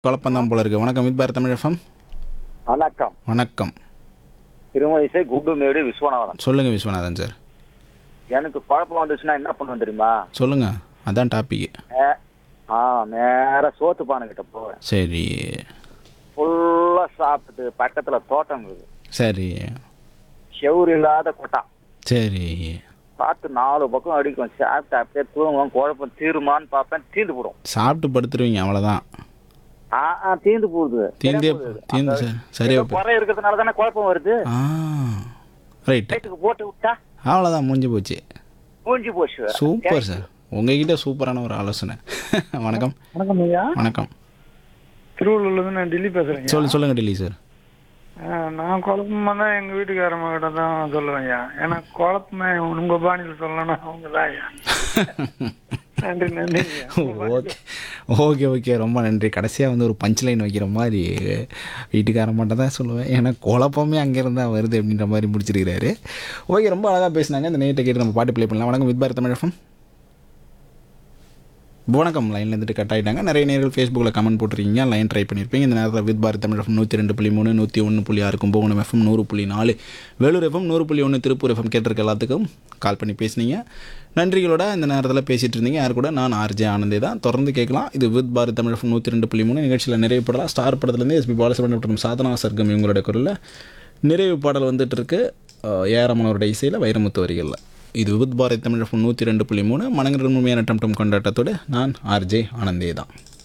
குழப்பம்தான் போல இருக்கு வணக்கம் வித் பாரத் தமிழ் எஃப்எம் வணக்கம் வணக்கம் திருமணிசை குண்டுமேடு விஸ்வநாதன் சொல்லுங்க விஸ்வநாதன் சார் எனக்கு குழப்பம் வந்துச்சுன்னா என்ன பண்ணுவேன் தெரியுமா சொல்லுங்க அதான் டாபிக் நே- ஆ நேரா சோத்து பானை கிட்ட போவேன் சரி ஃபுல்லா சாப்பிட்டு பக்கத்துல தோட்டம் இருக்குது சரி செவுறு இல்லாத கொட்டா சரி பார்த்து நாலு பக்கம் அடிக்கும் சாப்பிட்டு அப்படியே தூங்குவோம் குழப்பம் தீருமான்னு பார்ப்பேன் தீந்து போடும் சாப்பிட்டு படுத்துருவீங்க அவ்வளோதான் ஆ ஆ தீந்து போகுது தீந்தே தீந்து சார் சரியா போ குறை இருக்கிறதுனால தானே குழப்பம் வருது ஆ ரைட்டு லைட்டுக்கு போட்டு விட்டா அவ்வளோதான் முடிஞ்சு போச்சு மூஞ்சி போச்சு சூப்பர் சார் உங்ககிட்ட சூப்பரான ஒரு ஆலோசனை வணக்கம் வணக்கம் ஐயா வணக்கம் திருவள்ளூர்லேருந்து நான் டெல்லி பேசுகிறேங்க சொல்லு சொல்லுங்க டெல்லி சார் நான் குழப்பமா தான் எங்கள் வீட்டுக்காரம்மா கிட்ட தான் சொல்லுவேன் ஐயா ஏன்னா குழப்பமே உங்கள் பாணியில் சொல்லணும்னா அவங்க தான் ஐயா நன்றி நன்றி ஐயா ஓகே ஓகே ஓகே ரொம்ப நன்றி கடைசியாக வந்து ஒரு பஞ்ச் லைன் வைக்கிற மாதிரி வீட்டுக்கார மட்டும் தான் சொல்லுவேன் ஏன்னா குழப்பமே அங்கேருந்து தான் வருது அப்படின்ற மாதிரி முடிச்சிருக்கிறாரு ஓகே ரொம்ப அழகாக பேசினாங்க இந்த நேட்டை கேட்டு நம்ம பாட்டு ப்ளே பண்ணலாம் வணக்கம் வித் பாரத் தமிழகம் வணக்கம் லைனில் இருந்துட்டு கட் ஆகிட்டாங்க நிறைய நேர்கள் ஃபேஸ்புக்கில் கமெண்ட் போட்டிருக்கீங்க லைன் ட்ரை பண்ணியிருப்பீங்க இந்த நேரத்தில் வித் பாரத் தமிழ் எஃப்எம் நூற்றி ரெண்டு புள்ளி மூணு நூற்றி ஒன்று புள்ளி ஆறு கும்பகோணம் எஃப்எம் நூறு புள்ளி நாலு வேலூர் எஃப்எம் நூறு புள்ளி ஒன்று திருப்பூர் எஃப்எம் கேட்டிருக்க எல்லாத்துக்கும் கால் பண்ணி பேசுனீங்க நன்றிகளோட இந்த நேரத்தில் பேசிகிட்டு இருந்தீங்க யார் கூட நான் ஆர்ஜே ஆனந்தே தான் தொடர்ந்து கேட்கலாம் இது வித் பாரத் தமிழ் எஃப்எம் நூற்றி ரெண்டு புள்ளி மூணு நிகழ்ச்சியில் நிறைவு படலாம் ஸ்டார் படத்துலேருந்து எஸ்பி பாலசுப்ரமணியம் மற்றும் சாதனா சர்க்கம் இவங்களோட குரலில் நிறைவு பாடல் வந்துட்டு இருக்கு ஏஆரமனோட இசையில் வைரமுத்து வரிகளில் இது வித் பாரத் தமிழ் எஃப்எம் நூற்றி ரெண்டு புள்ளி மூணு மனங்கள் உண்மையான டம் டம் கொண்டாட்டத்தோடு நான் ஆர்ஜே ஆனந்தே தான்